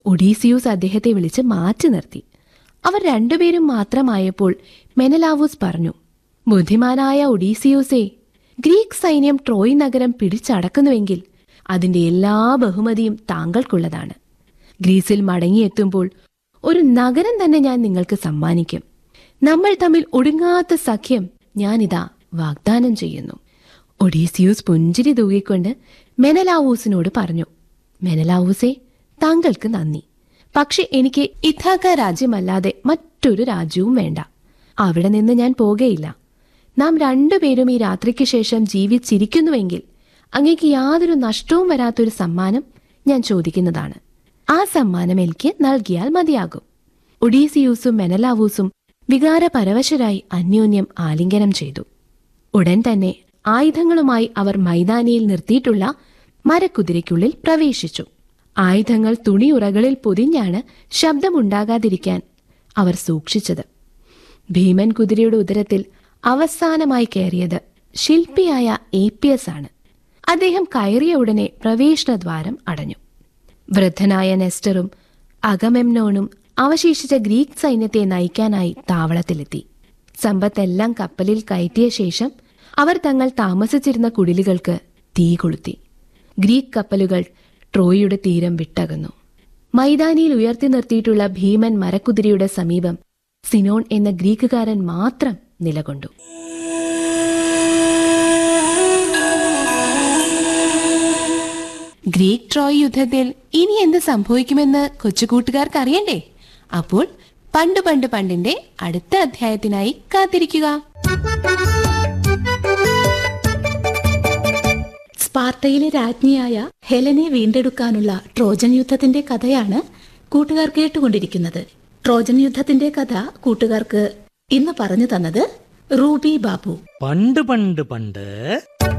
Odysseus അദ്ദേഹത്തെ വിളിച്ച് മാറ്റി നിർത്തി അവർ രണ്ടുപേരും മാത്രമായപ്പോൾ മെനലാവൂസ് പറഞ്ഞു ബുദ്ധിമാനായ ഒഡീസിയൂസേ ഗ്രീക്ക് സൈന്യം ട്രോയ് നഗരം പിടിച്ചടക്കുന്നുവെങ്കിൽ അതിന്റെ എല്ലാ ബഹുമതിയും താങ്കൾക്കുള്ളതാണ് ഗ്രീസിൽ മടങ്ങിയെത്തുമ്പോൾ ഒരു നഗരം തന്നെ ഞാൻ നിങ്ങൾക്ക് സമ്മാനിക്കും നമ്മൾ തമ്മിൽ ഒടുങ്ങാത്ത സഖ്യം ഞാനിതാ വാഗ്ദാനം ചെയ്യുന്നു ഒഡീസിയൂസ് പുഞ്ചിരി തൂകിക്കൊണ്ട് മെനലാവൂസിനോട് പറഞ്ഞു മെനലാവൂസേ താങ്കൾക്ക് നന്ദി പക്ഷെ എനിക്ക് ഇഥാക്ക രാജ്യമല്ലാതെ മറ്റൊരു രാജ്യവും വേണ്ട അവിടെ നിന്ന് ഞാൻ പോകയില്ല നാം രണ്ടുപേരും ഈ രാത്രിക്ക് ശേഷം ജീവിച്ചിരിക്കുന്നുവെങ്കിൽ അങ്ങേക്ക് യാതൊരു നഷ്ടവും വരാത്തൊരു സമ്മാനം ഞാൻ ചോദിക്കുന്നതാണ് ആ സമ്മാനം എനിക്ക് നൽകിയാൽ മതിയാകും ഒഡീസിയൂസും മെനലാവൂസും വികാരപരവശരായി അന്യോന്യം ആലിംഗനം ചെയ്തു ഉടൻ തന്നെ ആയുധങ്ങളുമായി അവർ മൈതാനിയിൽ നിർത്തിയിട്ടുള്ള മരക്കുതിരയ്ക്കുള്ളിൽ പ്രവേശിച്ചു ആയുധങ്ങൾ തുണിയുറകളിൽ പൊതിഞ്ഞാണ് ശബ്ദമുണ്ടാകാതിരിക്കാൻ അവർ സൂക്ഷിച്ചത് ഭീമൻ കുതിരയുടെ ഉദരത്തിൽ അവസാനമായി കയറിയത് ശില്പിയായ ഏപ്പിയസ് ആണ് അദ്ദേഹം കയറിയ ഉടനെ പ്രവേശനദ്വാരം അടഞ്ഞു വൃദ്ധനായ നെസ്റ്ററും അഗമെമ്നോണും അവശേഷിച്ച ഗ്രീക്ക് സൈന്യത്തെ നയിക്കാനായി താവളത്തിലെത്തി സമ്പത്തെല്ലാം കപ്പലിൽ കയറ്റിയ ശേഷം അവർ തങ്ങൾ താമസിച്ചിരുന്ന കുടിലുകൾക്ക് തീ കൊളുത്തി ഗ്രീക്ക് കപ്പലുകൾ ട്രോയിയുടെ തീരം വിട്ടകന്നു മൈതാനിയിൽ ഉയർത്തി നിർത്തിയിട്ടുള്ള ഭീമൻ മരക്കുതിരയുടെ സമീപം സിനോൺ എന്ന ഗ്രീക്കുകാരൻ മാത്രം നിലകൊണ്ടു ഗ്രീക്ക് ട്രോയ് യുദ്ധത്തിൽ ഇനി എന്ത് സംഭവിക്കുമെന്ന് കൊച്ചുകൂട്ടുകാർക്ക് അറിയണ്ടേ അപ്പോൾ പണ്ട് പണ്ട് പണ്ടിന്റെ അടുത്ത അധ്യായത്തിനായി കാത്തിരിക്കുക സ്പാർട്ടയിലെ രാജ്ഞിയായ ഹെലനെ വീണ്ടെടുക്കാനുള്ള ട്രോജൻ യുദ്ധത്തിന്റെ കഥയാണ് കൂട്ടുകാർ കേട്ടുകൊണ്ടിരിക്കുന്നത് ട്രോജൻ യുദ്ധത്തിന്റെ കഥ കൂട്ടുകാർക്ക് ഇന്ന് പറഞ്ഞു തന്നത് റൂബി ബാബു പണ്ട് പണ്ട് പണ്ട്